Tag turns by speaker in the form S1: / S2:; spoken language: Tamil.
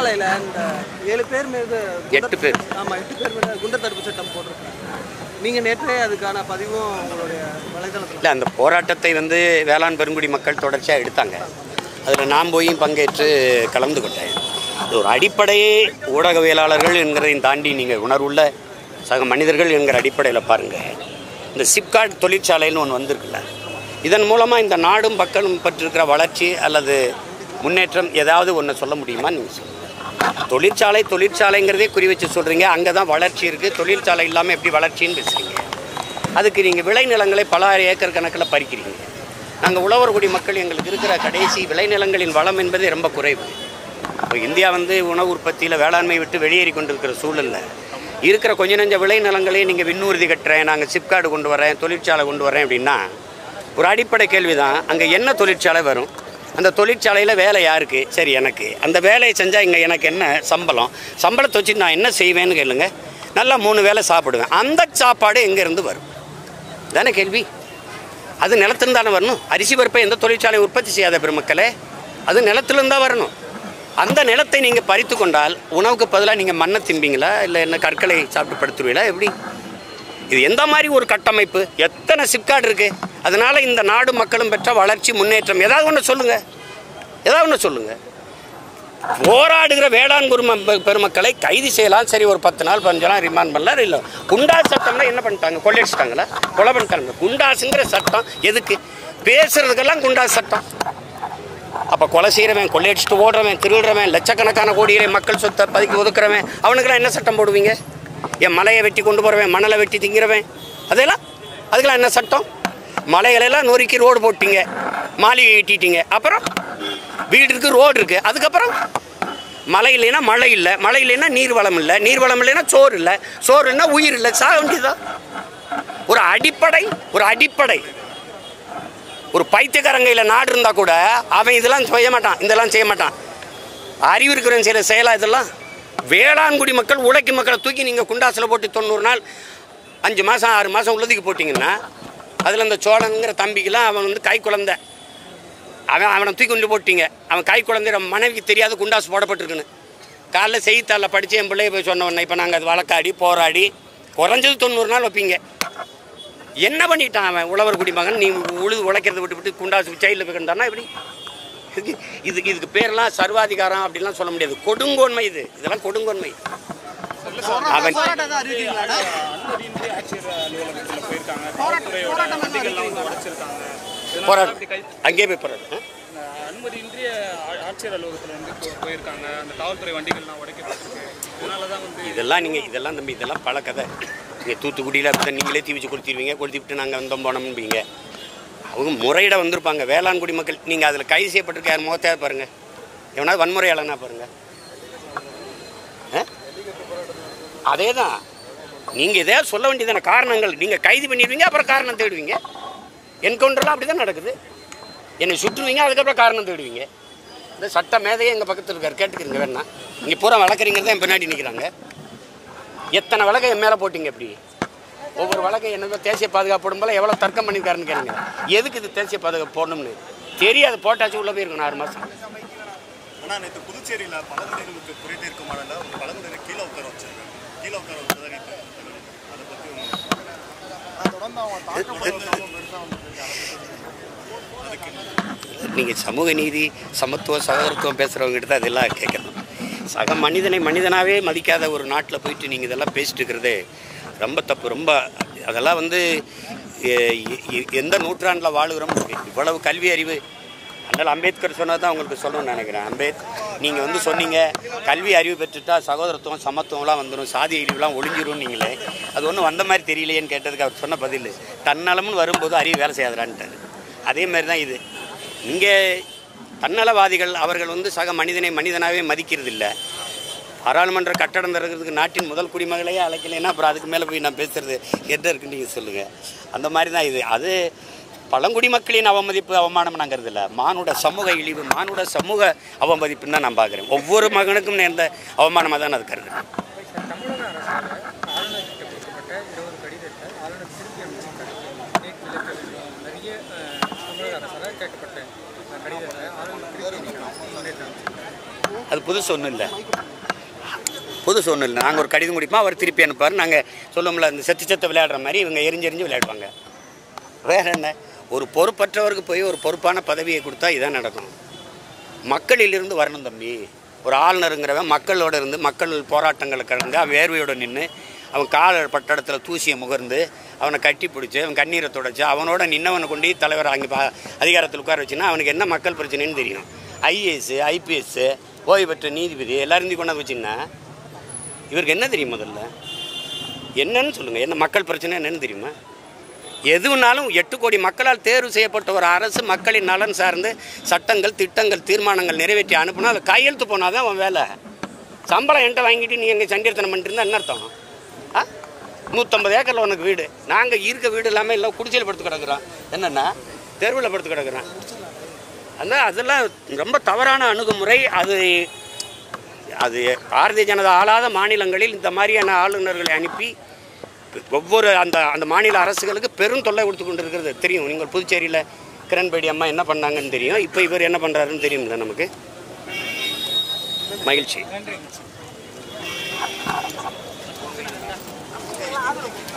S1: சிறைச்சாலையில் இந்த ஏழு பேர் மீது குண்டர்-
S2: எட்டு பேர்.
S1: ஆமா எட்டு பேர் மீது குண்டர் தடுப்பு சட்டம் போட்டிருக்காங்க நீங்க நேற்றே அதுக்கான பதிவும் உங்களுடைய வலைதளத்தில்
S2: இல்லை அந்த போராட்டத்தை வந்து வேளாண் பெருங்குடி மக்கள் தொடர்ச்சியாக எடுத்தாங்க அதில் நான் போய் பங்கேற்று கலந்து கொண்டேன் இது ஒரு அடிப்படையே ஊடகவியலாளர்கள் என்கிறதையும் தாண்டி நீங்கள் உணர்வுள்ள சக மனிதர்கள் என்கிற அடிப்படையில் பாருங்கள் இந்த சிப்காட் தொழிற்சாலைன்னு ஒன்று வந்திருக்குல்ல இதன் மூலமாக இந்த நாடும் மக்களும் பெற்றிருக்கிற வளர்ச்சி அல்லது முன்னேற்றம் ஏதாவது ஒன்று சொல்ல முடியுமா நீங்கள் சொல்லுங்கள் தொழிற்சாலை தொழிற்சாலைங்கிறதே குறி வச்சு சொல்கிறீங்க அங்கே தான் வளர்ச்சி இருக்குது தொழிற்சாலை இல்லாமல் எப்படி வளர்ச்சின்னு பேசுகிறீங்க அதுக்கு நீங்கள் விளைநிலங்களை பல ஏக்கர் கணக்கில் பறிக்கிறீங்க நாங்கள் உழவர்குடி மக்கள் எங்களுக்கு இருக்கிற கடைசி விளைநிலங்களின் வளம் என்பது ரொம்ப குறைவு இப்போ இந்தியா வந்து உணவு உற்பத்தியில் வேளாண்மை விட்டு வெளியேறி கொண்டிருக்கிற சூழலில் இருக்கிற கொஞ்ச நெஞ்ச விளைநிலங்களையும் நீங்கள் விண்ணூர்தி கட்டுறேன் நாங்கள் சிப்காடு கொண்டு வரேன் தொழிற்சாலை கொண்டு வரேன் அப்படின்னா ஒரு அடிப்படை கேள்வி தான் அங்கே என்ன தொழிற்சாலை வரும் அந்த தொழிற்சாலையில் வேலை யாருக்கு சரி எனக்கு அந்த வேலையை செஞ்சால் இங்கே எனக்கு என்ன சம்பளம் சம்பளத்தை வச்சு நான் என்ன செய்வேன்னு கேளுங்க நல்லா மூணு வேளை சாப்பிடுவேன் அந்த சாப்பாடு எங்கேருந்து வரும் தானே கேள்வி அது நிலத்துலேருந்து தானே வரணும் அரிசி பருப்பை எந்த தொழிற்சாலை உற்பத்தி செய்யாத பெருமக்களே அது நிலத்துலேருந்து தான் வரணும் அந்த நிலத்தை நீங்கள் பறித்து கொண்டால் உணவுக்கு பதிலாக நீங்கள் மண்ணை திம்பீங்களா இல்லை என்ன கற்களை சாப்பிட்டு படுத்துருவீங்களா எப்படி இது எந்த மாதிரி ஒரு கட்டமைப்பு எத்தனை சிப்காட் இருக்குது அதனால் இந்த நாடு மக்களும் பெற்ற வளர்ச்சி முன்னேற்றம் ஏதாவது ஒன்று சொல்லுங்கள் ஏதாவது ஒன்று சொல்லுங்கள் போராடுகிற வேளாண் குரும பெ- பெருமக்களை கைது செய்யலாம் சரி ஒரு பத்து நாள் பதினஞ்சு நாள் ரிமாண்ட் பண்ணலாம் இல்லை குண்டாஸ் சட்டம்னா என்ன பண்ணிட்டாங்க கொள்ளையடிச்சிட்டாங்களா கொலை பண்ணிட்டாங்க குண்டாஸுங்கிற சட்டம் எதுக்கு பேசுறதுக்கெல்லாம் குண்டாஸ் சட்டம் அப்போ கொலை செய்கிறவன் கொள்ளையடிச்சிட்டு ஓடுறவன் திருடுறவன் லட்சக்கணக்கான கோடிகளை மக்கள் சொத்தை பதுக்கி ஒதுக்குறவன் அவனுக்கெல்லாம் என்ன சட்டம் போடுவீங்க என் மலையை வெட்டி கொண்டு போகிறவன் மணலை வெட்டி திங்கிறவன் அதெல்லாம் அதுக்கெல்லாம் என்ன சட்டம் மலைகளெல்லாம் நொறுக்கி ரோடு போட்டீங்க மாளிகை கட்டிட்டீங்க அப்புறம் வீடு இருக்குது ரோடு இருக்குது அதுக்கப்புறம் மழை இல்லைன்னா மழை இல்லை மழை இல்லைன்னா நீர் வளம் இல்லை நீர் வளம் இல்லைன்னா சோறு இல்லை சோறு இல்லைன்னா உயிர் இல்லை சாக வேண்டியதுதான் ஒரு அடிப்படை ஒரு அடிப்படை ஒரு பைத்தியக்காரங்கையில் நாடு இருந்தால் கூட அவன் இதெல்லாம் செய்ய மாட்டான் இதெல்லாம் செய்ய மாட்டான் அறிவு இருக்கிறவன் செய்கிற செயலா இதெல்லாம் வேளாண்குடி மக்கள் உழைக்கும் மக்களை தூக்கி நீங்கள் குண்டாசில் போட்டு தொண்ணூறு நாள் அஞ்சு மாதம் ஆறு மாதம் உள்ளதுக்கு போட்டிங்கன்னா அதில் அந்த சோழனுங்கிற தம்பிக்கெல்லாம் அவன் வந்து கை குழந்தை அவன் அவனை தூக்கி கொண்டு போட்டீங்க அவன் கை குழந்தை நம்ம மனைவிக்கு தெரியாத குண்டாசு போடப்பட்டிருக்குன்னு காலைல செய்தித்தாளில் படித்து என் பிள்ளைய போய் சொன்ன உடனே இப்போ நாங்கள் அது வழக்காடி போராடி குறைஞ்சது தொண்ணூறு நாள் வைப்பீங்க என்ன பண்ணிட்டான் அவன் உழவர் குடிமகன் நீ உழுது உழைக்கிறத விட்டு விட்டு குண்டாசு செயலில் வைக்கணும்னா எப்படி இதுக்கு இதுக்கு இதுக்கு பேரெல்லாம் சர்வாதிகாரம் அப்படிலாம் சொல்ல முடியாது கொடுங்கோன்மை இது இதெல்லாம் கொடுங்கோன்மை அவன்
S3: அனுமதியின்றி ஆட்சியர் அலுவலகத்தில் போயிருக்காங்க காவல்துறையோட வண்டிகள்லாம் வந்து உடைச்சிருக்காங்க இதனால
S2: போராட்டம்
S3: அப்படி கை
S2: அங்கேயே போய் போராட்டம்
S3: இந்த அனுமதியின்றி ஆ- ஆட்சியர் அலுவலகத்தில் வந்து போ- போயிருக்காங்க அந்த காவல்துறை வண்டிகள்லாம் உடைக்கப்பட்டிருக்கு இதனால தான் வந்து
S2: இதெல்லாம் நீங்கள் இதெல்லாம் தம்பி இதெல்லாம் பல கதை நீங்கள் தூத்துக்குடியில் அப்படி நீங்களே தீ வச்சு கொளுத்திடுவீங்க கொளுத்தி விட்டு நாங்கள் வந்தோம் போனோம்பீங்க அவங்க முறையிட வந்திருப்பாங்க வேளாண்குடி மக்கள் நீங்கள் அதில் கைது செய்யப்பட்டிருக்க யார் முகத்தையா பாருங்க எவனாவது வன்முறையாளனா பாருங்க அதே தான் நீங்கள் இதே சொல்ல வேண்டியதான காரணங்கள் நீங்கள் கைது பண்ணிடுவீங்க அப்புறம் காரணம் தேடுவீங்க என்கவுண்டர்லாம் அப்படி தான் நடக்குது என்னை சுற்றுவீங்க அதுக்கப்புறம் காரணம் தேடுவீங்க இந்த சட்ட மேதையே எங்கள் பக்கத்தில் இருக்கார் கேட்டுக்கிறீங்க வேணா இங்கே பூரா வழக்கறிஞர் தான் என் பின்னாடி நிற்கிறாங்க எத்தனை வழக்கை என் மேலே போட்டிங்க எப்படி ஒவ்வொரு வழக்கை என்ன தேசிய பாதுகாப்பு போடும்போது எவ்வளோ தர்க்கம் பண்ணியிருக்காருன்னு கேளுங்க எதுக்கு இது தேசிய பாதுகாப்பு போடணும்னு தெரியாது போட்டாச்சு உள்ளே போயிருக்கணும் ஆறு மாதம்
S4: ஆனால் நேற்று புதுச்சேரியில் பழங்குடிகளுக்கு குறை தீர்க்கும் மாடல ஒரு பழங்குடியினர் கீழே உட்கார வச்சிருக்காங்க கீழே உட்கார வச்சதை நேற்று அதை பற்றி
S2: நீங்கள் சமூக நீதி சமத்துவ சகோதரத்துவம் பேசுகிறவங்ககிட்ட தான் இதெல்லாம் கேட்கணும் சக மனிதனை மனிதனாகவே மதிக்காத ஒரு நாட்டில் போயிட்டு நீங்கள் இதெல்லாம் பேசிட்டு இருக்கிறது ரொம்ப தப்பு ரொம்ப அதெல்லாம் வந்து எ- எ- எந்த நூற்றாண்டில் வாழுகிறோம் இவ்வளவு கல்வி அறிவு அதனால் அம்பேத்கர் சொன்னது தான் உங்களுக்கு சொல்லணும்னு நினைக்கிறேன் அம்பேத் நீங்கள் வந்து சொன்னீங்க கல்வி அறிவு பெற்றுட்டா சகோதரத்துவம் சமத்துவம்லாம் வந்துடும் சாதி இழிவுலாம் ஒளிஞ்சிரும் நீங்களே அது ஒன்றும் வந்த மாதிரி தெரியலையேன்னு கேட்டதுக்கு அவர் சொன்ன பதில் தன்னலம்னு வரும்போது அறிவு வேலை செய்யாதுறான்ட்டார் அதே மாதிரி தான் இது இங்கே தன்னலவாதிகள் அவர்கள் வந்து சக மனிதனை மனிதனாகவே மதிக்கிறது இல்லை பாராளுமன்ற கட்டடம் திறக்கிறதுக்கு நாட்டின் முதல் குடிமகளையே அழைக்கலைன்னா அப்புறம் அதுக்கு மேலே போய் நான் பேசுறது என்ன இருக்குன்னு நீங்கள் சொல்லுங்கள் அந்த மாதிரி தான் இது அது பழங்குடி மக்களின் அவமதிப்பு அவமானம் நாங்கிறது இல்லை மானுட சமூக இழிவு மானுட சமூக அவமதிப்புன்னு தான் நான் பார்க்குறேன் ஒவ்வொரு மகனுக்கும் நேர்ந்த அவமானமாக தான் நான் அது கருதுறேன்
S5: தமிழக அரசால் ஆளுநர்கிட்ட கொடுக்கப்பட்ட இருபது கடிதத்தை ஆளுநர் திருப்பி அனுப்பிச்சிருக்காரு நேற்று விளக்க நிறைய அஹ், தமிழக அரசால் கேட்கப்பட்ட அந்த கடிதத்தை ஆளுநர் திருப்பி அனுப்பிச்சிருக்காங்க. நேற்று அனுப்பிச்சிருக்காரு.
S2: அது புதுசு ஒன்றும் இல்லை புதுசு ஒன்றும் இல்லை நாங்கள் ஒரு கடிதம் முடிப்போம் அவர் திருப்பி அனுப்பார் நாங்கள் சொல்லுவோம்ல அந்த செத்து செத்து விளையாடுற மாதிரி இவங்க எரிஞ்சு எரிஞ்சு விளையாடுவாங்க வேற என்ன ஒரு பொறுப்பற்றவருக்கு போய் ஒரு பொறுப்பான பதவியை கொடுத்தா இதான் நடக்கும் மக்களிலிருந்து வரணும் தம்பி ஒரு ஆளுநருங்கிறவன் மக்களோட இருந்து மக்கள் போராட்டங்களை கலந்து அவன் வேர்வையோட நின்று அவன் கால பட்டடத்துல தூசியை முகர்ந்து அவனை கட்டி பிடிச்சி அவன் கண்ணீரை தொடச்சி அவனோட நின்னவனை கொண்டு தலைவர் அங்கே பா அதிகாரத்தில் உட்கார வச்சுன்னா அவனுக்கு என்ன மக்கள் பிரச்சனைன்னு தெரியும் ஐஏஎஸ் ஐபிஎஸ் ஓய்வு பெற்ற நீதிபதி எல்லாரும் கொண்டாந்து வச்சுன்னா இவருக்கு என்ன தெரியும் முதல்ல என்னன்னு சொல்லுங்கள் என்ன மக்கள் பிரச்சனை என்னன்னு தெரியுமா எதுனாலும் எட்டு கோடி மக்களால் தேர்வு செய்யப்பட்ட ஒரு அரசு மக்களின் நலன் சார்ந்து சட்டங்கள் திட்டங்கள் தீர்மானங்கள் நிறைவேற்றி அனுப்புனா அது கையெழுத்து போனால் தான் அவன் வேலை சம்பளம் என்கிட்ட வாங்கிட்டு நீ எங்கள் சண்டியத்தனம் பண்ணிட்டு இருந்தா என்ன அர்த்தம் ஆ நூற்றம்பது ஏக்கரில் உனக்கு வீடு நாங்கள் இருக்க வீடு இல்லாமல் இல்லை குடிசையில் படுத்து கிடக்குறோம் என்னென்னா தெருவில் படுத்து கிடக்குறோம் அதான் அதெல்லாம் ரொம்ப தவறான அணுகுமுறை அது அது பாரதிய ஜனதா ஆளாத மாநிலங்களில் இந்த மாதிரியான ஆளுநர்களை அனுப்பி ஒவ்வொரு அந்த அந்த மாநில அரசுகளுக்கு பெரும் தொல்லை கொடுத்து கொண்டு இருக்கிறது தெரியும் நீங்கள் புதுச்சேரியில் கிரண்பேடி அம்மா என்ன பண்ணாங்கன்னு தெரியும் இப்போ இவர் என்ன பண்ணுறாருன்னு தெரியும்ல நமக்கு மகிழ்ச்சி